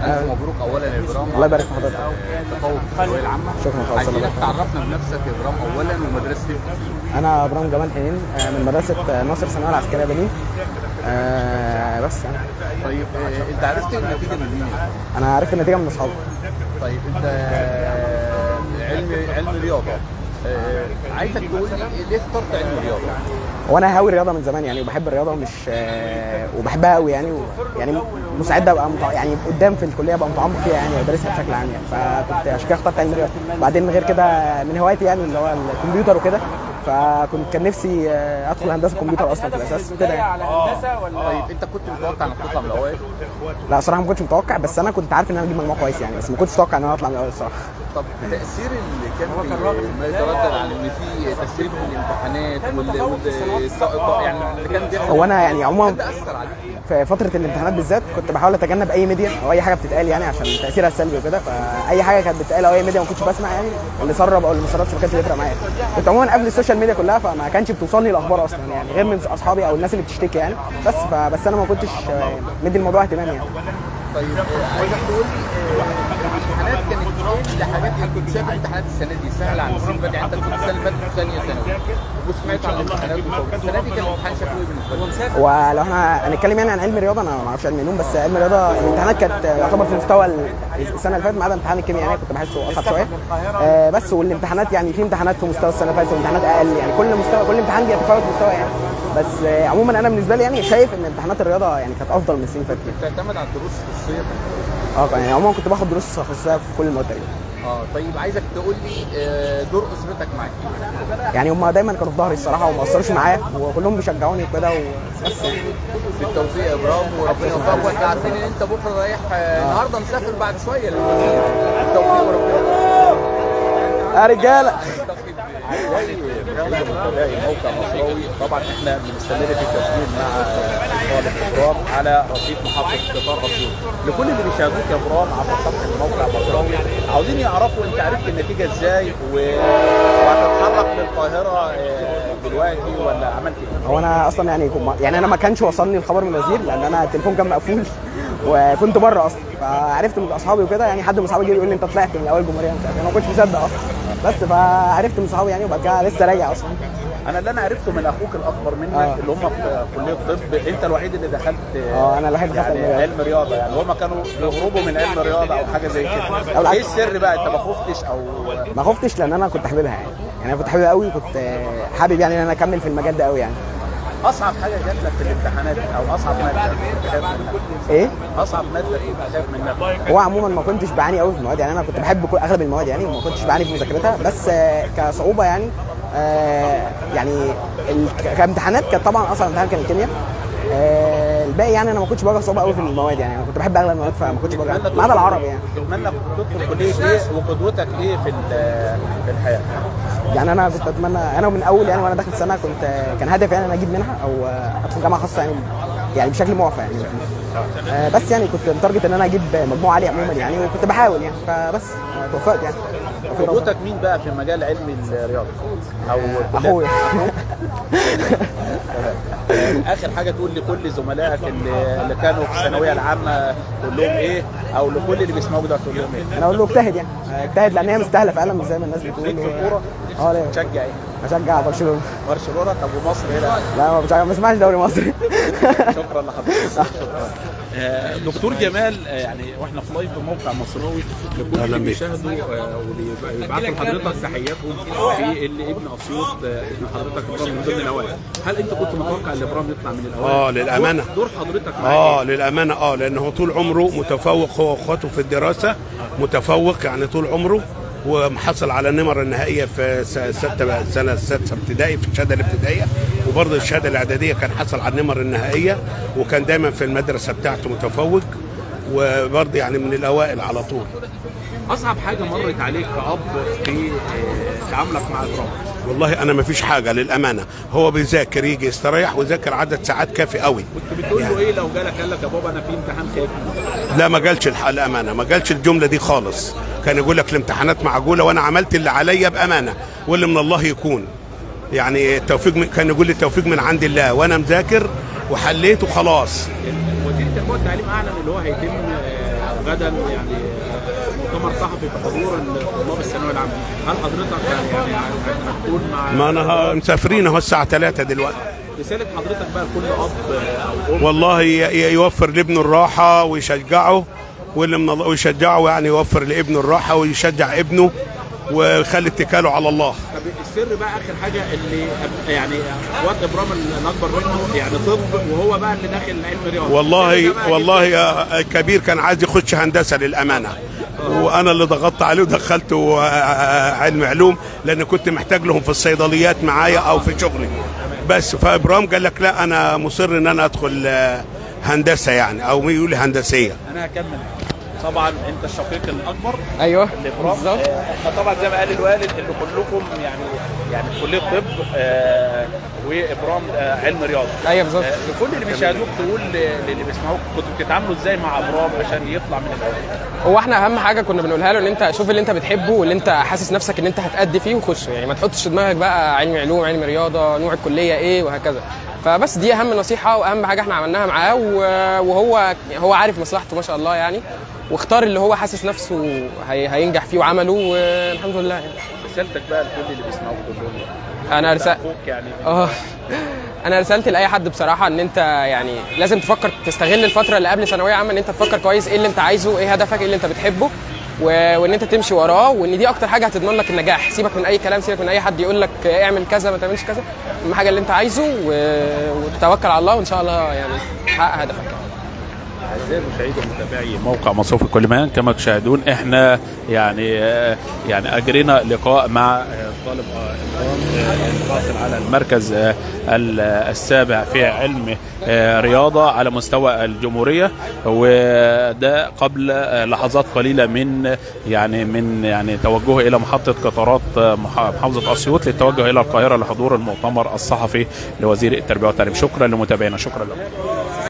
الف مبروك اولا يا ابرام الله يبارك في حضرتك تفوق في الثانويه العامه شكرا خالص عايزينك الله تعرفنا بنفسك يا ابرام اولا ومدرستك فيه انا ابراهيم جمال حنين آه، من مدرسه آه، ناصر الثانويه العسكريه بنين آه، بس يعني طيب آه، انت عرفت النتيجه من مين؟ انا عرفت النتيجه من اصحابي طيب انت آه، علم علم رياضه آه، عايزك تقول لي ليه اخترت علم رياضه؟ وانا هاوي الرياضه من زمان يعني وبحب الرياضه ومش آه، وبحبها قوي يعني و... يعني مساعد ابقى متع... يعني قدام في الكليه ابقى متعمق فيها يعني وادرسها بشكل عام يعني فكنت عشان كده اخترت علم الرياضه بعدين غير كده من هوايتي يعني اللي هو الكمبيوتر وكده فكنت كان نفسي آه، ادخل هندسه كمبيوتر اصلا في الاساس كده يعني طيب انت كنت متوقع انك تطلع من الاوائل؟ لا صراحه ما كنتش متوقع بس انا كنت عارف ان انا اجيب مجموع كويس يعني بس ما كنتش متوقع ان انا اطلع من الاول الصراحه طب التاثير اللي كان في ما يتردد عن ان في تسريب في الامتحانات وال وال- يعني اللي كان بيحصل هو انا يعني عموما ده اثر عليك في فتره الامتحانات بالذات كنت بحاول اتجنب اي ميديا او اي حاجه بتتقال يعني عشان تاثيرها السلبي وكده فاي حاجه كانت بتتقال او اي ميديا ما كنتش بسمع يعني اللي سرب او اللي ما سربش ما كانش بيفرق معايا كنت عموما قبل السوشيال ميديا كلها فما كانش بتوصلني الاخبار اصلا يعني غير من اصحابي او الناس اللي بتشتكي يعني بس فبس انا ما كنتش آه، مدي الموضوع اهتمام يعني طيب آه، عايزك تقول لي آه، الامتحانات كانت ايه الحاجات اللي كنت شايف الامتحانات السنه دي سهله عن السنه اللي فاتت يعني انت كنت السنه اللي فاتت في ثانيه ثانوي وسمعت عن الامتحانات وصوت السنه دي كان الامتحان شكله ايه بالنسبه لك؟ ولو احنا هنتكلم يعني عن علم الرياضه انا ما اعرفش علم علوم بس علم الرياضه الامتحانات كانت يعتبر في مستوى ال- السنه اللي فاتت ما عدا امتحان الكيمياء يعني كنت بحسه اصعب شويه آه بس والامتحانات يعني في امتحانات في مستوى السنه اللي فاتت وامتحانات اقل يعني كل مستوى كل امتحان بيتفاوت مستوى يعني بس آه عموما انا بالنسبه لي يعني شايف ان امتحانات الرياضه يعني كانت افضل من السنين اللي فاتت بتعتمد على الدروس في الصيف اه يعني عموما كنت باخد دروس خصوصيه في كل المواد تقريبا اه طيب عايزك تقول لي آه، دور اسرتك معاك يعني هم دايما كانوا في ظهري الصراحه وما قصروش معايا وكلهم بيشجعوني وكده وبس يعني بالتوفيق يا ابراهيم وربنا يوفقك واحنا عارفين ان انت بكره رايح آه، النهارده مسافر بعد شويه للمدينه بالتوفيق وربنا يا رجاله متابعي موقع مصراوي طبعا احنا بنستمر في التسجيل مع طالب ابرام على رصيد محطه قطار اسيوط لكل اللي بيشاهدوك يا ابرام عبر صفحه موقع مصراوي عاوزين يعرفوا انت عرفت النتيجه ازاي و- وهتتحرك للقاهره آه، دلوقتي ولا عملت ايه؟ هو انا اصلا يعني يعني انا ما كانش وصلني الخبر من الوزير لان انا التليفون كان مقفول وكنت بره اصلا فعرفت من اصحابي وكده يعني حد من اصحابي جه يقول لي انت طلعت من الاول جمهوريه مش عارف إيه. انا ما كنتش مصدق اصلا بس فعرفت من صحابي يعني وبعد كده لسه راجع اصلا انا اللي انا عرفته من اخوك الاكبر منك آه. اللي هم في كليه الطب انت الوحيد اللي دخلت اه انا الوحيد اللي دخلت يعني علم الرياضة. علم رياضه يعني هم كانوا بيهربوا من علم رياضه او حاجه زي كده بالعكس. ايه السر بقى انت ما خفتش او ما خفتش لان انا كنت حاببها يعني يعني انا كنت حاببها قوي كنت آه، حابب يعني ان انا اكمل في المجال ده قوي يعني اصعب حاجه جات لك في الامتحانات او اصعب ماده كنت خايف منها ايه اصعب ماده كنت خايف منها هو عموما ما كنتش بعاني قوي في المواد يعني انا كنت بحب كل- اغلب المواد يعني وما كنتش بعاني في مذاكرتها بس آه، كصعوبه يعني آه، يعني ال- ك- كامتحانات كانت طبعا اصعب امتحان كان الكيمياء آه، الباقي يعني انا ما كنتش بواجه صعوبه قوي في المواد يعني انا كنت بحب اغلب المواد فما كنتش بواجه ما عدا العربي يعني تتمنى تدخل كليه ايه وقدوتك ايه في ال- في الحياه يعني انا كنت اتمنى انا من اول يعني وانا داخل سنه كنت كان هدفي يعني ان أنا اجيب منها او ادخل جامعه خاصه يعني يعني بشكل معفى يعني آه، بس يعني كنت متارجت ان انا اجيب مجموع عالي عموما يعني وكنت بحاول يعني فبس آه، توفقت يعني توفيق ربنا. قدوتك مين بقى في مجال علم الرياضه او اخويا اخر حاجه تقول لكل زملائك اللي, اللي كانوا في الثانويه العامه تقول لهم ايه او لكل اللي بيسمعوك ده تقول لهم ايه انا اقول له اجتهد يعني آه، اجتهد لان هي مستاهله فعلا مش زي ما الناس بتقول ليك في الكوره اه ليه تشجع ايه اشجع برشلونه برشلونه طب ومصر ايه لا لا ما بشجع- ما بسمعش دوري مصري شكرا لحضرتك آه، دكتور جمال آه، يعني واحنا في لايف بموقع مصراوي لكل اللي بيشاهدوا آه، واللي يبعتوا لحضرتك تحياتهم في اللي ابن اسيوط آه، ابن حضرتك ابراهيم من ضمن الاوائل هل انت كنت متوقع ان ابراهيم يطلع من الاوائل؟ آه، للأمانة. دور, دور حضرتك معاه اه إيه؟ للامانه اه لان هو طول عمره متفوق هو واخواته في الدراسه متفوق يعني طول عمره ومحصل على النمر النهائيه في س- ستة سنه السادسه ابتدائي في الشهاده الابتدائيه وبرضه الشهاده الاعداديه كان حصل على النمر النهائيه وكان دايما في المدرسه بتاعته متفوق وبرضه يعني من الاوائل على طول اصعب حاجه مرت عليك كاب في آه، تعاملك مع ابراهيم والله انا ما فيش حاجه للامانه هو بيذاكر يجي يستريح ويذاكر عدد ساعات كافي قوي كنت بتقول له ايه لو جالك قال لك يا بابا انا في امتحان خايف منه؟ لا ما قالش الحق الامانه ما قالش الجمله دي خالص كان يقول لك الامتحانات معقوله وانا عملت اللي عليا بامانه واللي من الله يكون يعني التوفيق من كان يقول لي التوفيق من عند الله وانا مذاكر وحليت وخلاص وزير التربيه والتعليم اعلن اللي هو هيتم آه، غدا يعني آه، مؤتمر صحفي بحضور طلاب الثانويه العامه هل حضرتك يعني هتكون مع ما انا ه- مسافرين اهو الساعه 3 دلوقتي رساله حضرتك بقى لكل اب او ام والله ي- ي- يوفر لابنه الراحه ويشجعه واللي من الله ويشجعه يعني يوفر لابنه الراحه ويشجع ابنه ويخلي اتكاله على الله طب السر بقى اخر حاجه اللي يعني واد ابرام الاكبر منه يعني طب وهو بقى اللي داخل علم رياضه السر والله ده بقى والله يا كبير كان عايز يخش هندسه للامانه وانا اللي ضغطت عليه ودخلته آه، علم علوم لان كنت محتاج لهم في الصيدليات معايا او في شغلي بس فابرام قال لك لا انا مصر ان انا ادخل آه، هندسه يعني او يقول هندسيه انا هكمل طبعا انت الشقيق الاكبر ايوه الابرام بالظبط آه، احنا طبعا زي ما قال الوالد ان كلكم يعني يعني في كليه طب آه، وابرام آه، علم رياضه ايوه بالظبط آه، لكل اللي بيشاهدوك تقول ل- للي بيسمعوك كنتوا بتتعاملوا ازاي مع ابرام عشان يطلع من الاول هو احنا اهم حاجه كنا بنقولها له ان انت شوف اللي انت بتحبه واللي انت حاسس نفسك ان انت هتأدي فيه وخش يعني ما تحطش في دماغك بقى علم علوم علم رياضه نوع الكليه ايه وهكذا فبس دي اهم نصيحه واهم حاجه احنا عملناها معاه و- وهو هو عارف مصلحته ما شاء الله يعني واختار اللي هو حاسس نفسه هي هينجح فيه وعمله والحمد لله يعني رسالتك بقى لكل اللي بيسمعوك تقول لهم انا رسالة اخوك يعني اه انا رسالتي لاي حد بصراحه ان انت يعني لازم تفكر تستغل الفتره اللي قبل ثانويه عامه ان انت تفكر كويس ايه اللي انت عايزه ايه هدفك ايه اللي انت بتحبه و... وان انت تمشي وراه وان دي اكتر حاجه هتضمن لك النجاح سيبك من اي كلام سيبك من اي حد يقول لك اعمل كذا ما تعملش كذا اهم حاجه اللي انت عايزه و... وتتوكل على الله وان شاء الله يعني تحقق هدفك اعزائي المشاهدين ومتابعي موقع مصروف كل مكان كما تشاهدون احنا يعني آه، يعني اجرينا لقاء مع آه، طالب آه، إبراهيم، آه، الحاصل على المركز آه، ال- السابع في علم آه، رياضه على مستوى الجمهوريه وده قبل آه، لحظات قليله من يعني من يعني توجهه الى محطه قطارات آه، مح- محافظه اسيوط للتوجه الى القاهره لحضور المؤتمر الصحفي لوزير التربيه والتعليم شكرا لمتابعينا شكرا لكم